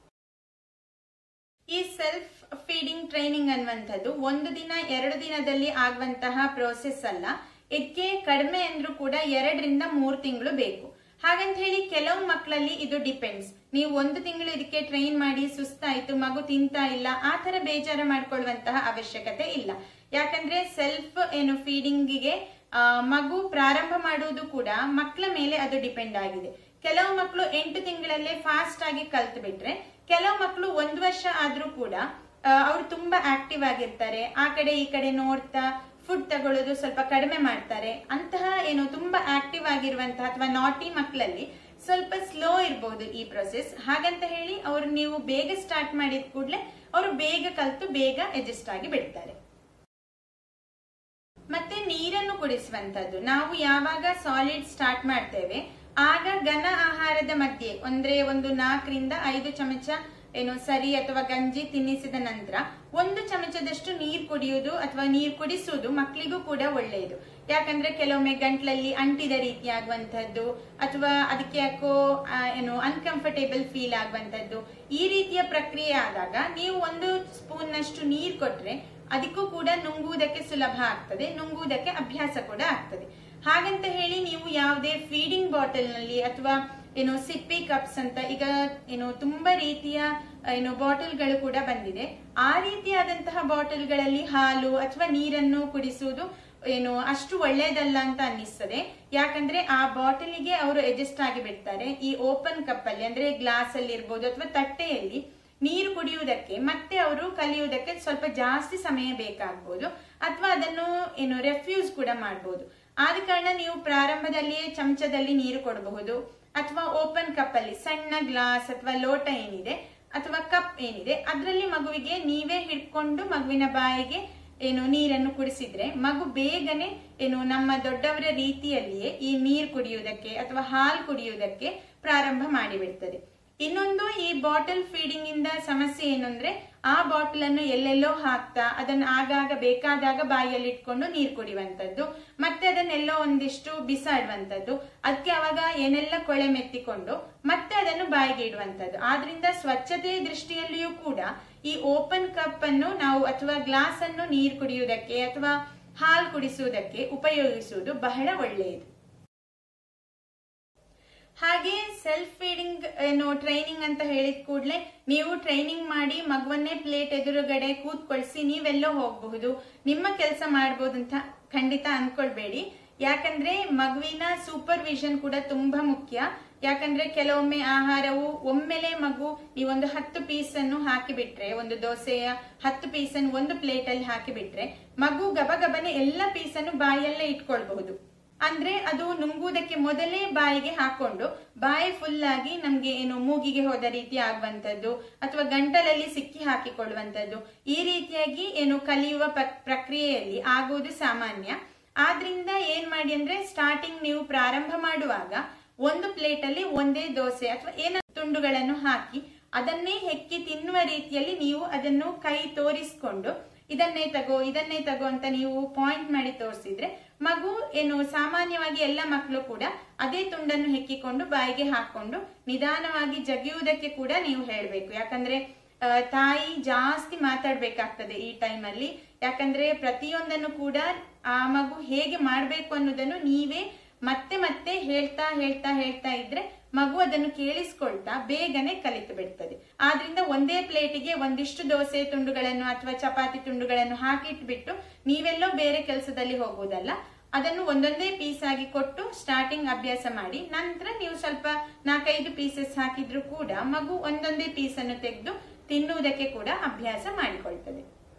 ಈ ಸೆಲ್ಫ್ ಫೀಡಿಂಗ್ ಟ್ರೈನಿಂಗ್ ಅನ್ನುವಂಥದ್ದು ಒಂದು ದಿನ ಎರಡು ದಿನದಲ್ಲಿ ಆಗುವಂತಹ ಪ್ರೋಸೆಸ್ ಅಲ್ಲ ಇದಕ್ಕೆ ಕಡಿಮೆ ಅಂದ್ರೂ ಕೂಡ ಎರಡರಿಂದ ಮೂರು ತಿಂಗಳು ಬೇಕು ಹಾಗಂತ ಹೇಳಿ ಕೆಲವು ಮಕ್ಕಳಲ್ಲಿ ಇದು ಡಿಪೆಂಡ್ಸ್ ನೀವು ಒಂದು ತಿಂಗಳು ಇದಕ್ಕೆ ಟ್ರೈನ್ ಮಾಡಿ ಸುಸ್ತಾಯ್ತು ಮಗು ತಿಂತಾ ಇಲ್ಲ ಆ ತರ ಬೇಜಾರು ಮಾಡ್ಕೊಳ್ಳುವಂತಹ ಅವಶ್ಯಕತೆ ಇಲ್ಲ ಯಾಕಂದ್ರೆ ಸೆಲ್ಫ್ ಏನು ಫೀಡಿಂಗಿಗೆ ಮಗು ಪ್ರಾರಂಭ ಮಾಡುವುದು ಕೂಡ ಮಕ್ಕಳ ಮೇಲೆ ಅದು ಡಿಪೆಂಡ್ ಆಗಿದೆ ಕೆಲವು ಮಕ್ಕಳು ಎಂಟು ತಿಂಗಳಲ್ಲೇ ಫಾಸ್ಟ್ ಆಗಿ ಕಲ್ತು ಬಿಟ್ರೆ ಕೆಲವು ಮಕ್ಕಳು ಒಂದು ವರ್ಷ ಆದ್ರೂ ಕೂಡ ಅವರು ತುಂಬಾ ಆಕ್ಟಿವ್ ಆಗಿರ್ತಾರೆ ಆ ಕಡೆ ಈ ಕಡೆ ನೋಡ್ತಾ ಫುಡ್ ತಗೊಳ್ಳೋದು ಸ್ವಲ್ಪ ಕಡಿಮೆ ಮಾಡ್ತಾರೆ ಅಂತಹ ಏನು ತುಂಬಾ ಆಕ್ಟಿವ್ ಆಗಿರುವಂತಹ ಅಥವಾ ನಾಟಿ ಮಕ್ಕಳಲ್ಲಿ ಸ್ವಲ್ಪ ಸ್ಲೋ ಇರಬಹುದು ಈ ಪ್ರೊಸೆಸ್ ಹಾಗಂತ ಹೇಳಿ ಅವರು ನೀವು ಬೇಗ ಸ್ಟಾರ್ಟ್ ಮಾಡಿದ ಕೂಡಲೇ ಅವರು ಬೇಗ ಕಲ್ತು ಬೇಗ ಅಡ್ಜಸ್ಟ್ ಆಗಿ ಬಿಡ್ತಾರೆ ಮತ್ತೆ ನೀರನ್ನು ಕುಡಿಸುವಂತದ್ದು ನಾವು ಯಾವಾಗ ಸಾಲಿಡ್ ಸ್ಟಾರ್ಟ್ ಮಾಡ್ತೇವೆ ಆಗ ಘನ ಆಹಾರದ ಮಧ್ಯೆ ಅಂದ್ರೆ ಒಂದು ನಾಲ್ಕರಿಂದ ಐದು ಚಮಚ ಏನು ಸರಿ ಅಥವಾ ಗಂಜಿ ತಿನ್ನಿಸಿದ ನಂತರ ಒಂದು ಚಮಚದಷ್ಟು ನೀರು ಕುಡಿಯುವುದು ಅಥವಾ ನೀರು ಕುಡಿಸುವುದು ಮಕ್ಕಳಿಗೂ ಕೂಡ ಒಳ್ಳೆಯದು ಯಾಕಂದ್ರೆ ಕೆಲವೊಮ್ಮೆ ಗಂಟ್ಲಲ್ಲಿ ಅಂಟಿದ ರೀತಿ ಆಗುವಂತದ್ದು ಅಥವಾ ಅದಕ್ಕೆ ಯಾಕೋ ಆ, ಏನು ಅನ್ಕಂಫರ್ಟೇಬಲ್ ಫೀಲ್ ಆಗುವಂತದ್ದು ಈ ರೀತಿಯ ಪ್ರಕ್ರಿಯೆ ಆದಾಗ ನೀವು ಒಂದು ಸ್ಪೂನ್ ನಷ್ಟು ನೀರು ಕೊಟ್ರೆ ಅದಕ್ಕೂ ಕೂಡ ನುಂಗುವುದಕ್ಕೆ ಸುಲಭ ಆಗ್ತದೆ ನುಂಗುವುದಕ್ಕೆ ಅಭ್ಯಾಸ ಕೂಡ ಆಗ್ತದೆ ಹಾಗಂತ ಹೇಳಿ ನೀವು ಯಾವುದೇ ಫೀಡಿಂಗ್ ಬಾಟಲ್ ನಲ್ಲಿ ಅಥವಾ ಏನು ಸಿಪ್ಪಿ ಕಪ್ಸ್ ಅಂತ ಈಗ ಏನು ತುಂಬಾ ರೀತಿಯ ಏನು ಬಾಟಲ್ಗಳು ಕೂಡ ಬಂದಿದೆ ಆ ರೀತಿಯಾದಂತಹ ಬಾಟಲ್ಗಳಲ್ಲಿ ಹಾಲು ಅಥವಾ ನೀರನ್ನು ಕುಡಿಸುವುದು ಏನು ಅಷ್ಟು ಒಳ್ಳೆಯದಲ್ಲ ಅಂತ ಅನ್ನಿಸ್ತದೆ ಯಾಕಂದ್ರೆ ಆ ಬಾಟಲಿಗೆ ಅವರು ಅಡ್ಜಸ್ಟ್ ಆಗಿ ಬಿಡ್ತಾರೆ ಈ ಓಪನ್ ಕಪ್ ಅಲ್ಲಿ ಅಂದ್ರೆ ಗ್ಲಾಸ್ ಅಲ್ಲಿ ಇರ್ಬೋದು ಅಥವಾ ತಟ್ಟೆಯಲ್ಲಿ ನೀರು ಕುಡಿಯುವುದಕ್ಕೆ ಮತ್ತೆ ಅವರು ಕಲಿಯುವುದಕ್ಕೆ ಸ್ವಲ್ಪ ಜಾಸ್ತಿ ಸಮಯ ಬೇಕಾಗ್ಬೋದು ಅಥವಾ ಅದನ್ನು ಏನು ರೆಫ್ಯೂಸ್ ಕೂಡ ಮಾಡಬಹುದು ಆದ ಕಾರಣ ನೀವು ಪ್ರಾರಂಭದಲ್ಲಿಯೇ ಚಮಚದಲ್ಲಿ ನೀರು ಕೊಡಬಹುದು ಅಥವಾ ಓಪನ್ ಕಪ್ ಅಲ್ಲಿ ಸಣ್ಣ ಗ್ಲಾಸ್ ಅಥವಾ ಲೋಟ ಏನಿದೆ ಅಥವಾ ಕಪ್ ಏನಿದೆ ಅದರಲ್ಲಿ ಮಗುವಿಗೆ ನೀವೇ ಹಿಡ್ಕೊಂಡು ಮಗುವಿನ ಬಾಯಿಗೆ ಏನು ನೀರನ್ನು ಕುಡಿಸಿದ್ರೆ ಮಗು ಬೇಗನೆ ಏನು ನಮ್ಮ ದೊಡ್ಡವರ ರೀತಿಯಲ್ಲಿಯೇ ಈ ನೀರು ಕುಡಿಯುವುದಕ್ಕೆ ಅಥವಾ ಹಾಲು ಕುಡಿಯುವುದಕ್ಕೆ ಪ್ರಾರಂಭ ಮಾಡಿಬಿಡ್ತದೆ ಇನ್ನೊಂದು ಈ ಬಾಟಲ್ ಫೀಡಿಂಗ್ ಇಂದ ಸಮಸ್ಯೆ ಏನು ಅಂದ್ರೆ ಆ ಬಾಟಲ್ ಅನ್ನು ಎಲ್ಲೆಲ್ಲೋ ಹಾಕ್ತಾ ಅದನ್ನ ಆಗಾಗ ಬೇಕಾದಾಗ ಬಾಯಲ್ಲಿ ಇಟ್ಕೊಂಡು ನೀರು ಕುಡಿಯುವಂತದ್ದು ಮತ್ತೆ ಅದನ್ನೆಲ್ಲೋ ಒಂದಿಷ್ಟು ಬಿಸಾಡುವಂತದ್ದು ಅದಕ್ಕೆ ಅವಾಗ ಏನೆಲ್ಲ ಕೊಳೆ ಮೆತ್ತಿಕೊಂಡು ಮತ್ತೆ ಅದನ್ನು ಬಾಯಿಗೆ ಇಡುವಂತದ್ದು ಆದ್ರಿಂದ ಸ್ವಚ್ಛತೆ ದೃಷ್ಟಿಯಲ್ಲಿಯೂ ಕೂಡ ಈ ಓಪನ್ ಕಪ್ ಅನ್ನು ನಾವು ಅಥವಾ ಗ್ಲಾಸ್ ಅನ್ನು ನೀರು ಕುಡಿಯುವುದಕ್ಕೆ ಅಥವಾ ಹಾಲು ಕುಡಿಸುವುದಕ್ಕೆ ಉಪಯೋಗಿಸುವುದು ಬಹಳ ಒಳ್ಳೆಯದು ಹಾಗೆ ಸೆಲ್ಫ್ ಫೀಡಿಂಗ್ ಏನು ಟ್ರೈನಿಂಗ್ ಅಂತ ಹೇಳಿದ ಕೂಡಲೇ ನೀವು ಟ್ರೈನಿಂಗ್ ಮಾಡಿ ಮಗುವನ್ನೇ ಪ್ಲೇಟ್ ಎದುರುಗಡೆ ಕೂತ್ಕೊಳ್ಸಿ ನೀವೆಲ್ಲೋ ಹೋಗಬಹುದು ನಿಮ್ಮ ಕೆಲಸ ಮಾಡಬಹುದು ಅಂತ ಖಂಡಿತ ಅನ್ಕೊಳ್ಬೇಡಿ ಯಾಕಂದ್ರೆ ಮಗುವಿನ ಸೂಪರ್ವಿಷನ್ ಕೂಡ ತುಂಬಾ ಮುಖ್ಯ ಯಾಕಂದ್ರೆ ಕೆಲವೊಮ್ಮೆ ಆಹಾರವು ಒಮ್ಮೆಲೆ ಮಗು ನೀವೊಂದು ಹತ್ತು ಪೀಸ್ ಅನ್ನು ಹಾಕಿಬಿಟ್ರೆ ಒಂದು ದೋಸೆಯ ಹತ್ತು ಪೀಸ್ ಅನ್ನು ಒಂದು ಪ್ಲೇಟ್ ಅಲ್ಲಿ ಹಾಕಿಬಿಟ್ರೆ ಮಗು ಗಬಗಬನೆ ಎಲ್ಲ ಪೀಸ್ ಅನ್ನು ಬಾಯಲ್ಲೇ ಇಟ್ಕೊಳ್ಬಹುದು ಅಂದ್ರೆ ಅದು ನುಂಗುವುದಕ್ಕೆ ಮೊದಲೇ ಬಾಯಿಗೆ ಹಾಕೊಂಡು ಬಾಯಿ ಫುಲ್ ಆಗಿ ನಮ್ಗೆ ಏನು ಮೂಗಿಗೆ ಹೋದ ರೀತಿ ಆಗುವಂತದ್ದು ಅಥವಾ ಗಂಟಲಲ್ಲಿ ಸಿಕ್ಕಿ ಹಾಕಿಕೊಳ್ಳುವಂತದ್ದು ಈ ರೀತಿಯಾಗಿ ಏನು ಕಲಿಯುವ ಪ್ರ- ಪ್ರಕ್ರಿಯೆಯಲ್ಲಿ ಆಗುವುದು ಸಾಮಾನ್ಯ ಆದ್ರಿಂದ ಏನ್ ಮಾಡಿ ಅಂದ್ರೆ ಸ್ಟಾರ್ಟಿಂಗ್ ನೀವು ಪ್ರಾರಂಭ ಮಾಡುವಾಗ ಒಂದು ಪ್ಲೇಟ್ ಅಲ್ಲಿ ಒಂದೇ ದೋಸೆ ಅಥವಾ ಏನ ತುಂಡುಗಳನ್ನು ಹಾಕಿ ಅದನ್ನೇ ಹೆಕ್ಕಿ ತಿನ್ನುವ ರೀತಿಯಲ್ಲಿ ನೀವು ಅದನ್ನು ಕೈ ತೋರಿಸ್ಕೊಂಡು ಇದನ್ನೇ ತಗೋ ಇದನ್ನೇ ತಗೋ ಅಂತ ನೀವು ಪಾಯಿಂಟ್ ಮಾಡಿ ತೋರಿಸಿದ್ರೆ ಮಗು ಏನು ಸಾಮಾನ್ಯವಾಗಿ ಎಲ್ಲ ಮಕ್ಕಳು ಕೂಡ ಅದೇ ತುಂಡನ್ನು ಹೆಕ್ಕಿಕೊಂಡು ಬಾಯಿಗೆ ಹಾಕೊಂಡು ನಿಧಾನವಾಗಿ ಜಗಿಯುವುದಕ್ಕೆ ಕೂಡ ನೀವು ಹೇಳ್ಬೇಕು ಯಾಕಂದ್ರೆ ಆ, ತಾಯಿ ಜಾಸ್ತಿ ಮಾತಾಡ್ಬೇಕಾಗ್ತದೆ ಈ ಟೈಮಲ್ಲಿ ಯಾಕಂದ್ರೆ ಪ್ರತಿಯೊಂದನ್ನು ಕೂಡ ಆ ಮಗು ಹೇಗೆ ಮಾಡ್ಬೇಕು ಅನ್ನೋದನ್ನು ನೀವೇ ಮತ್ತೆ ಮತ್ತೆ ಹೇಳ್ತಾ ಹೇಳ್ತಾ ಹೇಳ್ತಾ ಇದ್ರೆ ಮಗು ಅದನ್ನು ಕೇಳಿಸ್ಕೊಳ್ತಾ ಬೇಗನೆ ಕಲಿತು ಬಿಡ್ತದೆ ಆದ್ರಿಂದ ಒಂದೇ ಪ್ಲೇಟಿಗೆ ಒಂದಿಷ್ಟು ದೋಸೆ ತುಂಡುಗಳನ್ನು ಅಥವಾ ಚಪಾತಿ ತುಂಡುಗಳನ್ನು ಹಾಕಿಟ್ಬಿಟ್ಟು ನೀವೆಲ್ಲೋ ಬೇರೆ ಕೆಲಸದಲ್ಲಿ ಹೋಗುವುದಲ್ಲ ಅದನ್ನು ಒಂದೊಂದೇ ಪೀಸ್ ಆಗಿ ಕೊಟ್ಟು ಸ್ಟಾರ್ಟಿಂಗ್ ಅಭ್ಯಾಸ ಮಾಡಿ ನಂತರ ನೀವು ಸ್ವಲ್ಪ ನಾಲ್ಕೈದು ಪೀಸಸ್ ಹಾಕಿದ್ರು ಕೂಡ ಮಗು ಒಂದೊಂದೇ ಪೀಸ್ ಅನ್ನು ತೆಗೆದು ತಿನ್ನುವುದಕ್ಕೆ ಕೂಡ ಅಭ್ಯಾಸ ಮಾಡಿಕೊಳ್ತದೆ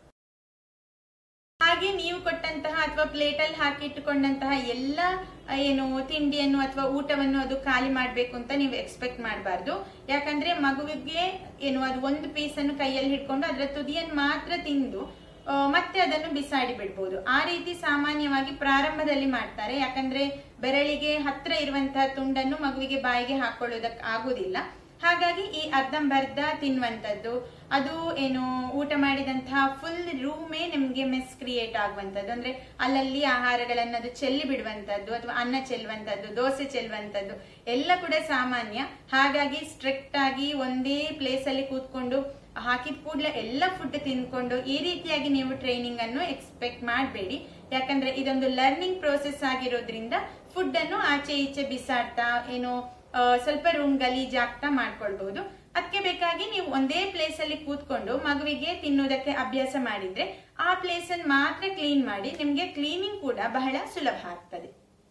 ಹಾಗೆ ನೀವು ಕೊಟ್ಟಂತಹ ಅಥವಾ ಪ್ಲೇಟ್ ಅಲ್ಲಿ ಹಾಕಿಟ್ಟುಕೊಂಡಂತಹ ಎಲ್ಲ ಆ, ಏನು ತಿಂಡಿಯನ್ನು ಅಥವಾ ಊಟವನ್ನು ಅದು ಖಾಲಿ ಮಾಡ್ಬೇಕು ಅಂತ ನೀವು ಎಕ್ಸ್ಪೆಕ್ಟ್ ಮಾಡಬಾರ್ದು ಯಾಕಂದ್ರೆ ಮಗುವಿಗೆ ಏನು ಅದು ಒಂದು ಪೀಸ್ ಅನ್ನು ಕೈಯಲ್ಲಿ ಹಿಡ್ಕೊಂಡು ಅದರ ತುದಿಯನ್ನು ಮಾತ್ರ ತಿಂದು ಆ, ಮತ್ತೆ ಅದನ್ನು ಬಿಸಾಡಿ ಬಿಡ್ಬೋದು ಆ ರೀತಿ ಸಾಮಾನ್ಯವಾಗಿ ಪ್ರಾರಂಭದಲ್ಲಿ ಮಾಡ್ತಾರೆ ಯಾಕಂದ್ರೆ ಬೆರಳಿಗೆ ಹತ್ರ ಇರುವಂತಹ ತುಂಡನ್ನು ಮಗುವಿಗೆ ಬಾಯಿಗೆ ಹಾಕೊಳ್ಳೋದಕ್ಕೆ ಆಗುದಿಲ್ಲ ಹಾಗಾಗಿ ಈ ಅರ್ಧಂಬರ್ಧ ತಿನ್ನುವಂಥದ್ದು ಅದು ಏನು ಊಟ ಮಾಡಿದಂತಹ ಫುಲ್ ರೂಮೇ ನಿಮ್ಗೆ ಮೆಸ್ ಕ್ರಿಯೇಟ್ ಆಗುವಂಥದ್ದು ಅಂದ್ರೆ ಅಲ್ಲಲ್ಲಿ ಆಹಾರಗಳನ್ನು ಅದು ಚೆಲ್ಲಿ ಬಿಡುವಂಥದ್ದು ಅಥವಾ ಅನ್ನ ಚೆಲ್ಲುವಂಥದ್ದು ದೋಸೆ ಚೆಲ್ಲುವಂಥದ್ದು ಎಲ್ಲ ಕೂಡ ಸಾಮಾನ್ಯ ಹಾಗಾಗಿ ಸ್ಟ್ರಿಕ್ಟ್ ಆಗಿ ಒಂದೇ ಪ್ಲೇಸ್ ಅಲ್ಲಿ ಕೂತ್ಕೊಂಡು ಹಾಕಿದ ಕೂಡಲೇ ಎಲ್ಲ ಫುಡ್ ತಿನ್ಕೊಂಡು ಈ ರೀತಿಯಾಗಿ ನೀವು ಟ್ರೈನಿಂಗ್ ಅನ್ನು ಎಕ್ಸ್ಪೆಕ್ಟ್ ಮಾಡಬೇಡಿ ಯಾಕಂದ್ರೆ ಇದೊಂದು ಲರ್ನಿಂಗ್ ಪ್ರೋಸೆಸ್ ಆಗಿರೋದ್ರಿಂದ ಫುಡ್ ಅನ್ನು ಆಚೆ ಈಚೆ ಬಿಸಾಡ್ತಾ ಏನು ಆ, ಸ್ವಲ್ಪ ರೂಮ್ ಗಲೀಜಾಗ್ತಾ ಮಾಡ್ಕೊಳ್ಬಹುದು ಅದಕ್ಕೆ ಬೇಕಾಗಿ ನೀವು ಒಂದೇ ಪ್ಲೇಸ್ ಅಲ್ಲಿ ಕೂತ್ಕೊಂಡು ಮಗುವಿಗೆ ತಿನ್ನೋದಕ್ಕೆ ಅಭ್ಯಾಸ ಮಾಡಿದ್ರೆ ಆ ಪ್ಲೇಸ್ ಅನ್ನು ಮಾತ್ರ ಕ್ಲೀನ್ ಮಾಡಿ ನಿಮ್ಗೆ ಕ್ಲೀನಿಂಗ್ ಕೂಡ ಬಹಳ ಸುಲಭ ಆಗ್ತದೆ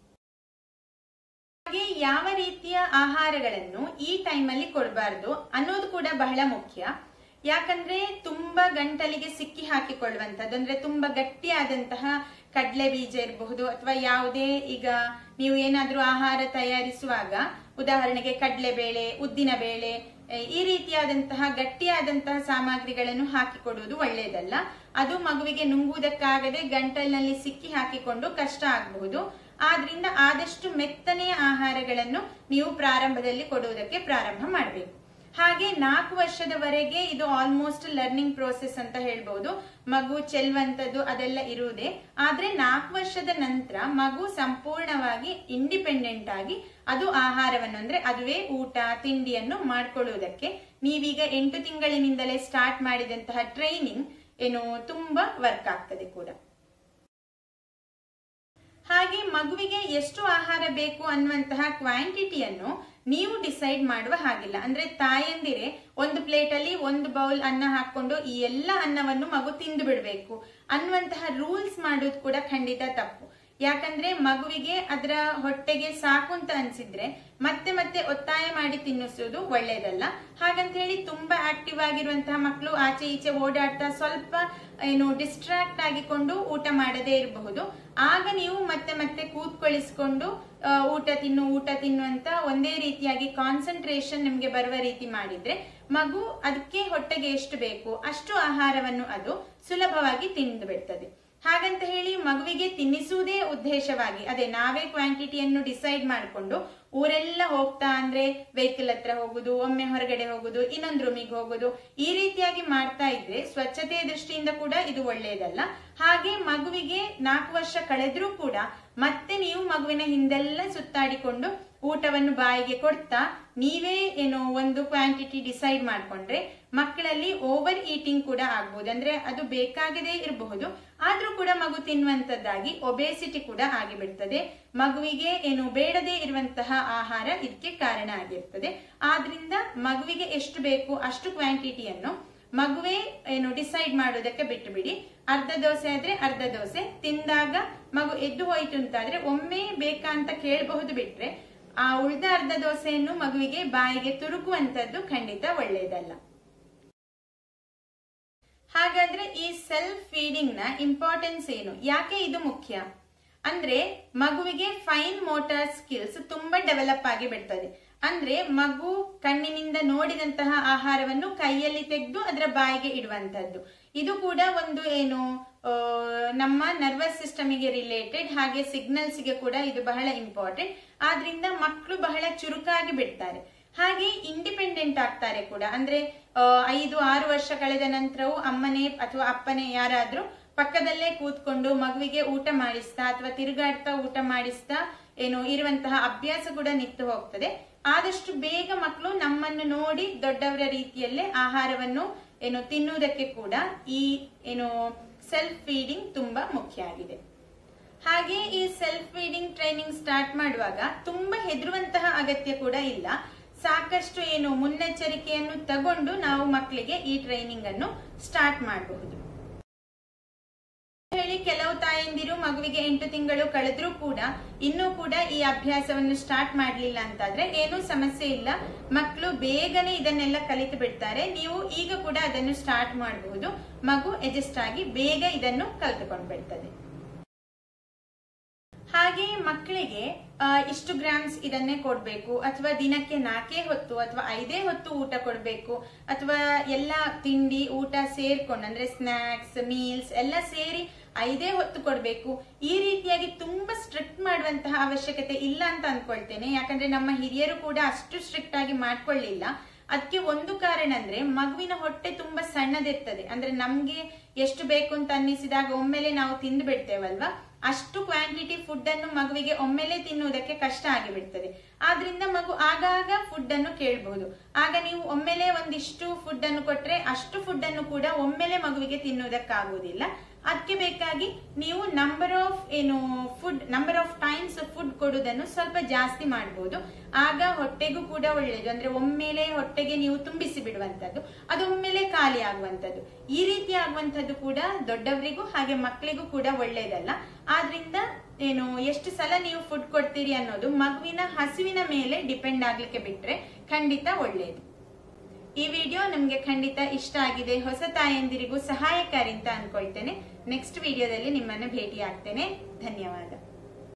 ಹಾಗೆ ಯಾವ ರೀತಿಯ ಆಹಾರಗಳನ್ನು ಈ ಟೈಮಲ್ಲಿ ಕೊಡಬಾರ್ದು ಅನ್ನೋದು ಕೂಡ ಬಹಳ ಮುಖ್ಯ ಯಾಕಂದ್ರೆ ತುಂಬಾ ಗಂಟಲಿಗೆ ಸಿಕ್ಕಿ ಹಾಕಿಕೊಳ್ಳುವಂಥದ್ದು ಅಂದ್ರೆ ತುಂಬಾ ಗಟ್ಟಿಯಾದಂತಹ ಕಡಲೆ ಬೀಜ ಇರಬಹುದು ಅಥವಾ ಯಾವುದೇ ಈಗ ನೀವು ಏನಾದ್ರೂ ಆಹಾರ ತಯಾರಿಸುವಾಗ ಉದಾಹರಣೆಗೆ ಕಡಲೆಬೇಳೆ ಉದ್ದಿನ ಬೇಳೆ ಎ, ಈ ರೀತಿಯಾದಂತಹ ಗಟ್ಟಿಯಾದಂತಹ ಸಾಮಗ್ರಿಗಳನ್ನು ಹಾಕಿಕೊಡುವುದು ಒಳ್ಳೆಯದಲ್ಲ ಅದು ಮಗುವಿಗೆ ನುಂಗುವುದಕ್ಕಾಗದೆ ಗಂಟಲಿನಲ್ಲಿ ಸಿಕ್ಕಿ ಹಾಕಿಕೊಂಡು ಕಷ್ಟ ಆಗಬಹುದು ಆದ್ರಿಂದ ಆದಷ್ಟು ಮೆತ್ತನೆಯ ಆಹಾರಗಳನ್ನು ನೀವು ಪ್ರಾರಂಭದಲ್ಲಿ ಕೊಡುವುದಕ್ಕೆ ಪ್ರಾರಂಭ ಮಾಡಬೇಕು ಹಾಗೆ ನಾಲ್ಕು ವರ್ಷದವರೆಗೆ ಇದು ಆಲ್ಮೋಸ್ಟ್ ಲರ್ನಿಂಗ್ ಪ್ರೋಸೆಸ್ ಅಂತ ಹೇಳ್ಬೋದು ಮಗು ಚೆಲ್ಲುವಂಥದ್ದು ಅದೆಲ್ಲ ಇರುವುದೇ ಆದ್ರೆ ನಾಲ್ಕು ವರ್ಷದ ನಂತರ ಮಗು ಸಂಪೂರ್ಣವಾಗಿ ಇಂಡಿಪೆಂಡೆಂಟ್ ಆಗಿ ಅದು ಆಹಾರವನ್ನು ಅಂದ್ರೆ ಅದುವೇ ಊಟ ತಿಂಡಿಯನ್ನು ಮಾಡ್ಕೊಳ್ಳುವುದಕ್ಕೆ ನೀವೀಗ ಎಂಟು ತಿಂಗಳಿನಿಂದಲೇ ಸ್ಟಾರ್ಟ್ ಮಾಡಿದಂತಹ ಟ್ರೈನಿಂಗ್ ಏನು ತುಂಬಾ ವರ್ಕ್ ಆಗ್ತದೆ ಕೂಡ ಹಾಗೆ ಮಗುವಿಗೆ ಎಷ್ಟು ಆಹಾರ ಬೇಕು ಅನ್ನುವಂತಹ ಕ್ವಾಂಟಿಟಿಯನ್ನು ನೀವು ಡಿಸೈಡ್ ಮಾಡುವ ಹಾಗಿಲ್ಲ ಅಂದ್ರೆ ತಾಯಂದಿರೆ ಒಂದು ಪ್ಲೇಟ್ ಅಲ್ಲಿ ಒಂದು ಬೌಲ್ ಅನ್ನ ಹಾಕೊಂಡು ಈ ಎಲ್ಲ ಅನ್ನವನ್ನು ಮಗು ತಿಂದು ಬಿಡಬೇಕು ಅನ್ನುವಂತಹ ರೂಲ್ಸ್ ಮಾಡೋದು ಕೂಡ ಖಂಡಿತ ತಪ್ಪು ಯಾಕಂದ್ರೆ ಮಗುವಿಗೆ ಅದರ ಹೊಟ್ಟೆಗೆ ಸಾಕು ಅಂತ ಅನ್ಸಿದ್ರೆ ಮತ್ತೆ ಮತ್ತೆ ಒತ್ತಾಯ ಮಾಡಿ ತಿನ್ನಿಸೋದು ಒಳ್ಳೇದಲ್ಲ ಹಾಗಂತ ಹೇಳಿ ತುಂಬಾ ಆಕ್ಟಿವ್ ಆಗಿರುವಂತಹ ಮಕ್ಕಳು ಆಚೆ ಈಚೆ ಓಡಾಡ್ತಾ ಸ್ವಲ್ಪ ಏನು ಡಿಸ್ಟ್ರಾಕ್ಟ್ ಆಗಿಕೊಂಡು ಊಟ ಮಾಡದೇ ಇರಬಹುದು ಆಗ ನೀವು ಮತ್ತೆ ಮತ್ತೆ ಕೂತ್ಕೊಳ್ಳಿಸ್ಕೊಂಡು ಆ, ಊಟ ತಿನ್ನು ಊಟ ತಿನ್ನು ಅಂತ ಒಂದೇ ರೀತಿಯಾಗಿ ಕಾನ್ಸಂಟ್ರೇಷನ್ ನಿಮ್ಗೆ ಬರುವ ರೀತಿ ಮಾಡಿದ್ರೆ ಮಗು ಅದಕ್ಕೆ ಹೊಟ್ಟೆಗೆ ಎಷ್ಟು ಬೇಕು ಅಷ್ಟು ಆಹಾರವನ್ನು ಅದು ಸುಲಭವಾಗಿ ತಿಂದು ಬಿಡ್ತದೆ ಹಾಗಂತ ಹೇಳಿ ಮಗುವಿಗೆ ತಿನ್ನಿಸುವುದೇ ಉದ್ದೇಶವಾಗಿ ಅದೇ ನಾವೇ ಕ್ವಾಂಟಿಟಿಯನ್ನು ಡಿಸೈಡ್ ಮಾಡಿಕೊಂಡು ಊರೆಲ್ಲ ಹೋಗ್ತಾ ಅಂದ್ರೆ ವೆಹಿಕಲ್ ಹತ್ರ ಹೋಗುದು ಒಮ್ಮೆ ಹೊರಗಡೆ ಹೋಗುದು ಇನ್ನೊಂದು ರೂಮಿಗೆ ಹೋಗುದು ಈ ರೀತಿಯಾಗಿ ಮಾಡ್ತಾ ಇದ್ರೆ ಸ್ವಚ್ಛತೆಯ ದೃಷ್ಟಿಯಿಂದ ಕೂಡ ಇದು ಒಳ್ಳೆಯದಲ್ಲ ಹಾಗೆ ಮಗುವಿಗೆ ನಾಲ್ಕು ವರ್ಷ ಕಳೆದ್ರೂ ಕೂಡ ಮತ್ತೆ ನೀವು ಮಗುವಿನ ಹಿಂದೆಲ್ಲ ಸುತ್ತಾಡಿಕೊಂಡು ಊಟವನ್ನು ಬಾಯಿಗೆ ಕೊಡ್ತಾ ನೀವೇ ಏನೋ ಒಂದು ಕ್ವಾಂಟಿಟಿ ಡಿಸೈಡ್ ಮಾಡ್ಕೊಂಡ್ರೆ ಮಕ್ಕಳಲ್ಲಿ ಓವರ್ ಈಟಿಂಗ್ ಕೂಡ ಆಗ್ಬಹುದು ಅಂದ್ರೆ ಅದು ಬೇಕಾಗದೇ ಇರಬಹುದು ಆದ್ರೂ ಕೂಡ ಮಗು ತಿನ್ನುವಂತದ್ದಾಗಿ ಒಬೇಸಿಟಿ ಕೂಡ ಆಗಿಬಿಡ್ತದೆ ಮಗುವಿಗೆ ಏನು ಬೇಡದೇ ಇರುವಂತಹ ಆಹಾರ ಇದಕ್ಕೆ ಕಾರಣ ಆಗಿರ್ತದೆ ಆದ್ರಿಂದ ಮಗುವಿಗೆ ಎಷ್ಟು ಬೇಕು ಅಷ್ಟು ಕ್ವಾಂಟಿಟಿಯನ್ನು ಮಗುವೇ ಏನು ಡಿಸೈಡ್ ಮಾಡೋದಕ್ಕೆ ಬಿಟ್ಟು ಬಿಡಿ ಅರ್ಧ ದೋಸೆ ಆದ್ರೆ ಅರ್ಧ ದೋಸೆ ತಿಂದಾಗ ಮಗು ಎದ್ದು ಹೋಯ್ತು ಅಂತಾದ್ರೆ ಒಮ್ಮೆ ಬೇಕಾ ಅಂತ ಕೇಳಬಹುದು ಬಿಟ್ರೆ ಆ ಉಳಿದ ಅರ್ಧ ದೋಸೆಯನ್ನು ಮಗುವಿಗೆ ಬಾಯಿಗೆ ತುರುಕುವಂತದ್ದು ಖಂಡಿತ ಒಳ್ಳೆಯದಲ್ಲ ಹಾಗಾದ್ರೆ ಈ ಸೆಲ್ಫ್ ಫೀಡಿಂಗ್ ನ ಇಂಪಾರ್ಟೆನ್ಸ್ ಏನು ಯಾಕೆ ಇದು ಮುಖ್ಯ ಅಂದ್ರೆ ಮಗುವಿಗೆ ಫೈನ್ ಮೋಟಾರ್ ಸ್ಕಿಲ್ಸ್ ತುಂಬಾ ಡೆವಲಪ್ ಆಗಿ ಬಿಡ್ತದೆ ಅಂದ್ರೆ ಮಗು ಕಣ್ಣಿನಿಂದ ನೋಡಿದಂತಹ ಆಹಾರವನ್ನು ಕೈಯಲ್ಲಿ ತೆಗೆದು ಅದರ ಬಾಯಿಗೆ ಇಡುವಂತದ್ದು ಇದು ಕೂಡ ಒಂದು ಏನು ಆ, ನಮ್ಮ ನರ್ವಸ್ ಸಿಸ್ಟಮಿಗೆ ರಿಲೇಟೆಡ್ ಹಾಗೆ ಸಿಗ್ನಲ್ಸ್ ಗೆ ಕೂಡ ಇದು ಬಹಳ ಇಂಪಾರ್ಟೆಂಟ್ ಆದ್ರಿಂದ ಮಕ್ಕಳು ಬಹಳ ಚುರುಕಾಗಿ ಬಿಡ್ತಾರೆ ಹಾಗೆ ಇಂಡಿಪೆಂಡೆಂಟ್ ಆಗ್ತಾರೆ ಕೂಡ ಅಂದ್ರೆ ಆ, ಐದು ಆರು ವರ್ಷ ಕಳೆದ ನಂತರವೂ ಅಮ್ಮನೇ ಅಥವಾ ಅಪ್ಪನೇ ಯಾರಾದ್ರೂ ಪಕ್ಕದಲ್ಲೇ ಕೂತ್ಕೊಂಡು ಮಗುವಿಗೆ ಊಟ ಮಾಡಿಸ್ತಾ ಅಥವಾ ತಿರುಗಾಡ್ತಾ ಊಟ ಮಾಡಿಸ್ತಾ ಏನು ಇರುವಂತಹ ಅಭ್ಯಾಸ ಕೂಡ ನಿಂತು ಹೋಗ್ತದೆ ಆದಷ್ಟು ಬೇಗ ಮಕ್ಕಳು ನಮ್ಮನ್ನು ನೋಡಿ ದೊಡ್ಡವರ ರೀತಿಯಲ್ಲೇ ಆಹಾರವನ್ನು ಏನು ತಿನ್ನುವುದಕ್ಕೆ ಕೂಡ ಈ ಏನು ಸೆಲ್ಫ್ ಫೀಡಿಂಗ್ ತುಂಬಾ ಮುಖ್ಯ ಆಗಿದೆ ಹಾಗೆ ಈ ಸೆಲ್ಫ್ ಫೀಡಿಂಗ್ ಟ್ರೈನಿಂಗ್ ಸ್ಟಾರ್ಟ್ ಮಾಡುವಾಗ ತುಂಬಾ ಹೆದರುವಂತಹ ಅಗತ್ಯ ಕೂಡ ಇಲ್ಲ ಸಾಕಷ್ಟು ಏನು ಮುನ್ನೆಚ್ಚರಿಕೆಯನ್ನು ತಗೊಂಡು ನಾವು ಮಕ್ಕಳಿಗೆ ಈ ಟ್ರೈನಿಂಗ್ ಅನ್ನು ಸ್ಟಾರ್ಟ್ ಮಾಡಬಹುದು ಹೇಳಿ ಕೆಲವು ತಾಯಂದಿರು ಮಗುವಿಗೆ ಎಂಟು ತಿಂಗಳು ಕಳೆದ್ರೂ ಕೂಡ ಇನ್ನೂ ಕೂಡ ಈ ಅಭ್ಯಾಸವನ್ನು ಸ್ಟಾರ್ಟ್ ಮಾಡ್ಲಿಲ್ಲ ಅಂತಾದ್ರೆ ಏನೂ ಸಮಸ್ಯೆ ಇಲ್ಲ ಮಕ್ಕಳು ಬೇಗನೆ ಇದನ್ನೆಲ್ಲ ಕಲಿತು ಬಿಡ್ತಾರೆ ನೀವು ಈಗ ಕೂಡ ಅದನ್ನು ಸ್ಟಾರ್ಟ್ ಮಾಡಬಹುದು ಮಗು ಅಡ್ಜಸ್ಟ್ ಆಗಿ ಬೇಗ ಇದನ್ನು ಕಲ್ತುಕೊಂಡು ಬಿಡ್ತದೆ ಹಾಗೆ ಮಕ್ಕಳಿಗೆ ಆ, ಇಷ್ಟು ಗ್ರಾಮ್ಸ್ ಇದನ್ನೇ ಕೊಡ್ಬೇಕು ಅಥವಾ ದಿನಕ್ಕೆ ನಾಲ್ಕೇ ಹೊತ್ತು ಅಥವಾ ಐದೇ ಹೊತ್ತು ಊಟ ಕೊಡ್ಬೇಕು ಅಥವಾ ಎಲ್ಲ ತಿಂಡಿ ಊಟ ಸೇರ್ಕೊಂಡು ಅಂದ್ರೆ ಸ್ನಾಕ್ಸ್ ಮೀಲ್ಸ್ ಎಲ್ಲ ಸೇರಿ ಐದೇ ಹೊತ್ತು ಕೊಡ್ಬೇಕು ಈ ರೀತಿಯಾಗಿ ತುಂಬಾ ಸ್ಟ್ರಿಕ್ಟ್ ಮಾಡುವಂತಹ ಅವಶ್ಯಕತೆ ಇಲ್ಲ ಅಂತ ಅನ್ಕೊಳ್ತೇನೆ ಯಾಕಂದ್ರೆ ನಮ್ಮ ಹಿರಿಯರು ಕೂಡ ಅಷ್ಟು ಸ್ಟ್ರಿಕ್ಟ್ ಆಗಿ ಮಾಡ್ಕೊಳ್ಳಿಲ್ಲ ಅದಕ್ಕೆ ಒಂದು ಕಾರಣ ಅಂದ್ರೆ ಮಗುವಿನ ಹೊಟ್ಟೆ ತುಂಬಾ ಸಣ್ಣದಿರ್ತದೆ ಅಂದ್ರೆ ನಮ್ಗೆ ಎಷ್ಟು ಬೇಕು ಅಂತ ಅನ್ನಿಸಿದಾಗ ಒಮ್ಮೆಲೆ ನಾವು ತಿಂದು ಬಿಡ್ತೇವಲ್ವಾ ಅಷ್ಟು ಕ್ವಾಂಟಿಟಿ ಫುಡ್ ಅನ್ನು ಮಗುವಿಗೆ ಒಮ್ಮೆಲೆ ತಿನ್ನುವುದಕ್ಕೆ ಕಷ್ಟ ಆಗಿಬಿಡ್ತದೆ ಆದ್ರಿಂದ ಮಗು ಆಗಾಗ ಫುಡ್ ಅನ್ನು ಕೇಳಬಹುದು ಆಗ ನೀವು ಒಮ್ಮೆಲೆ ಒಂದಿಷ್ಟು ಫುಡ್ ಅನ್ನು ಕೊಟ್ರೆ ಅಷ್ಟು ಫುಡ್ ಅನ್ನು ಕೂಡ ಒಮ್ಮೆಲೆ ಮಗುವಿಗೆ ತಿನ್ನುವುದಕ್ಕಾಗುವುದಿಲ್ಲ ಅದಕ್ಕೆ ಬೇಕಾಗಿ ನೀವು ನಂಬರ್ ಆಫ್ ಏನು food number of times food ಕೊಡುವುದನ್ನು ಸ್ವಲ್ಪ ಜಾಸ್ತಿ ಮಾಡಬಹುದು ಆಗ ಹೊಟ್ಟೆಗೂ ಕೂಡ ಒಳ್ಳೆಯದು ಅಂದ್ರೆ ಒಮ್ಮೆಲೆ ಹೊಟ್ಟೆಗೆ ನೀವು ತುಂಬಿಸಿ ಬಿಡುವಂತದ್ದು ಅದು ಒಮ್ಮೆಲೆ ಖಾಲಿ ಆಗುವಂತದ್ದು ಈ ರೀತಿ ಆಗುವಂತದ್ದು ಕೂಡ ದೊಡ್ಡವರಿಗೂ ಹಾಗೆ ಮಕ್ಕಳಿಗೂ ಕೂಡ ಒಳ್ಳೆಯದಲ್ಲ ಆದ್ರಿಂದ ಏನು ಎಷ್ಟು ಸಲ ನೀವು ಫುಡ್ ಕೊಡ್ತೀರಿ ಅನ್ನೋದು ಮಗುವಿನ ಹಸಿವಿನ ಮೇಲೆ ಡಿಪೆಂಡ್ ಆಗ್ಲಿಕ್ಕೆ ಬಿಟ್ರೆ ಖಂಡಿತ ಒಳ್ಳೆಯದು ಈ ವಿಡಿಯೋ ನಿಮ್ಗೆ ಖಂಡಿತ ಇಷ್ಟ ಆಗಿದೆ ಹೊಸ ತಾಯಂದಿರಿಗೂ ಸಹಾಯಕಾರಿ ಅಂತ ಅನ್ಕೊಳ್ತೇನೆ ನೆಕ್ಸ್ಟ್ ವಿಡಿಯೋದಲ್ಲಿ ನಿಮ್ಮನ್ನ ಭೇಟಿ ಆಗ್ತೇನೆ ಧನ್ಯವಾದ